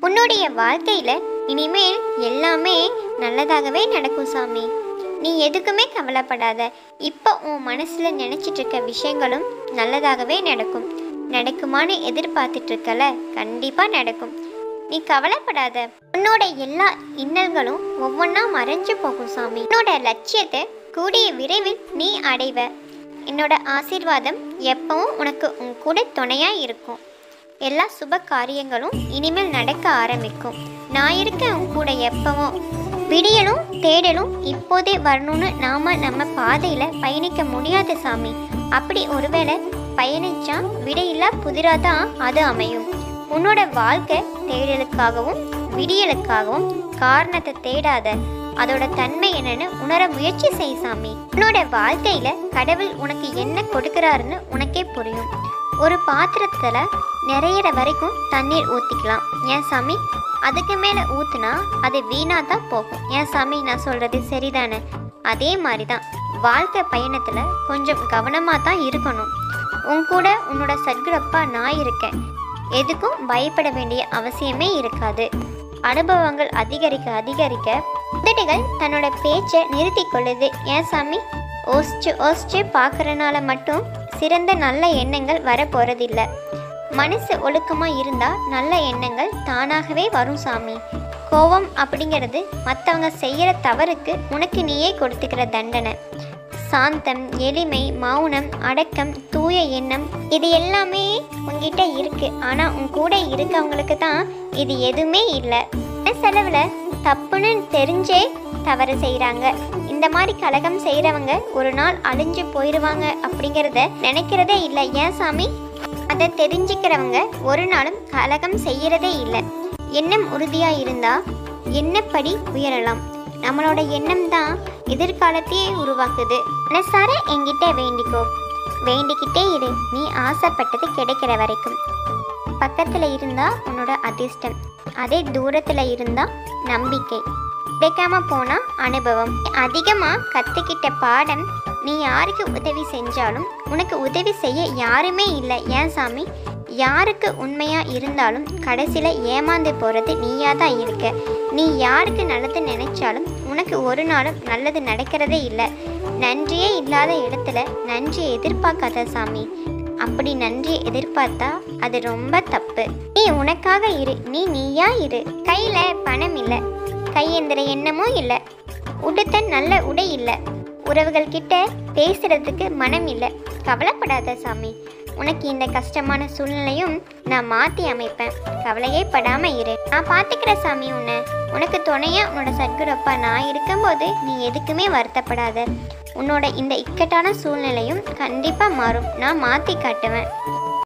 உன்னுடைய வாழ்க்கையில இனிமேல் எல்லாமே நல்லதாகவே நடக்கும் சாமி நீ எதுக்குமே கவலைப்படாத இப்போ உன் மனசுல நினைச்சிட்டு இருக்க விஷயங்களும் நல்லதாகவே நடக்கும் நடக்குமான்னு எதிர்பார்த்துட்டு இருக்கல கண்டிப்பா நடக்கும் நீ கவலைப்படாத உன்னோட எல்லா இன்னல்களும் ஒவ்வொன்றா மறைஞ்சு போகும் சாமி உன்னோட லட்சியத்தை கூடிய விரைவில் நீ அடைவ என்னோட ஆசீர்வாதம் எப்பவும் உனக்கு உன் கூட துணையா இருக்கும் எல்லா சுப காரியங்களும் இனிமேல் நடக்க ஆரம்பிக்கும் நான் இருக்கேன் உன் கூட எப்பவும் விடியலும் தேடலும் இப்போதே வரணும்னு நாம நம்ம பாதையில பயணிக்க முடியாது சாமி அப்படி ஒருவேளை பயணிச்சா விடையில்லா புதிரா தான் அது அமையும் உன்னோட வாழ்க்கை தேடலுக்காகவும் விடியலுக்காகவும் காரணத்தை தேடாத அதோட தன்மை என்னன்னு உணர முயற்சி செய் சாமி உன்னோட வாழ்க்கையில கடவுள் உனக்கு என்ன கொடுக்கறாருன்னு உனக்கே புரியும் ஒரு பாத்திரத்துல நிறையிற வரைக்கும் தண்ணீர் ஊத்திக்கலாம் ஏன் சாமி அதுக்கு மேல ஊத்துனா அது வீணா தான் போகும் ஏன் சாமி நான் சொல்றது சரிதானே அதே மாதிரி தான் வாழ்க்கை பயணத்துல கொஞ்சம் கவனமா தான் இருக்கணும் உன் கூட உன்னோட சத்குரப்பா நான் இருக்கேன் எதுக்கும் பயப்பட வேண்டிய அவசியமே இருக்காது அனுபவங்கள் அதிகரிக்க அதிகரிக்க உதடுகள் தன்னோட பேச்சை நிறுத்தி கொள்ளுது ஏன் சாமி ஓசிச்சு ஓசிச்சு பார்க்கறனால மட்டும் சிறந்த நல்ல எண்ணங்கள் வர போறதில்ல மனசு ஒழுக்கமா இருந்தா நல்ல எண்ணங்கள் தானாகவே வரும் சாமி கோபம் அப்படிங்கிறது மற்றவங்க செய்யற தவறுக்கு உனக்கு நீயே கொடுத்துக்கிற தண்டனை சாந்தம் எளிமை மௌனம் அடக்கம் தூய எண்ணம் இது எல்லாமே உன்கிட்ட இருக்கு ஆனா உன் கூட இருக்கவங்களுக்கு தான் இது எதுவுமே இல்லை செலவுல தப்புன்னு தெரிஞ்சே தவறு செய்கிறாங்க இந்த மாதிரி கலகம் செய்கிறவங்க ஒரு நாள் அழிஞ்சு போயிடுவாங்க அப்படிங்கிறத நினைக்கிறதே இல்லை ஏன் சாமி அதை தெரிஞ்சுக்கிறவங்க ஒரு நாளும் கலகம் செய்யறதே இல்லை எண்ணம் உறுதியாக இருந்தால் எண்ணப்படி உயரலாம் நம்மளோட எண்ணம் தான் எதிர்காலத்தையே உருவாக்குது மனசார என்கிட்ட வேண்டிக்கோ வேண்டிக்கிட்டே இரு நீ ஆசைப்பட்டது கிடைக்கிற வரைக்கும் பக்கத்தில் இருந்தா உன்னோட அதிர்ஷ்டம் அதே தூரத்தில் இருந்தா நம்பிக்கை கிடைக்காம போனா அனுபவம் அதிகமாக கற்றுக்கிட்ட பாடம் நீ யாருக்கு உதவி செஞ்சாலும் உனக்கு உதவி செய்ய யாருமே இல்லை ஏன் சாமி யாருக்கு உண்மையா இருந்தாலும் கடைசியில் ஏமாந்து போகிறது நீயா தான் இருக்க நீ யாருக்கு நல்லது நினைச்சாலும் உனக்கு ஒரு நாளும் நல்லது நடக்கிறதே இல்லை நன்றியே இல்லாத இடத்துல நன்றி எதிர்பார்க்காத சாமி அப்படி நன்றி எதிர்பார்த்தா அது ரொம்ப தப்பு நீ உனக்காக இரு நீ நீயா இரு கையில பணம் இல்லை கையெந்திர எண்ணமும் இல்லை உடுத்த நல்ல உடை இல்லை உறவுகள் கிட்ட பேசுறதுக்கு மனம் இல்லை கவலைப்படாத சாமி உனக்கு இந்த கஷ்டமான சூழ்நிலையும் நான் மாற்றி அமைப்பேன் கவலையே படாம இரு நான் பார்த்துக்கிற சாமி உன்னை உனக்கு துணையா உன்னோட சத்குரப்பா நான் இருக்கும்போது நீ எதுக்குமே வருத்தப்படாத உன்னோட இந்த இக்கட்டான சூழ்நிலையும் கண்டிப்பாக மாறும் நான் மாற்றி காட்டுவேன்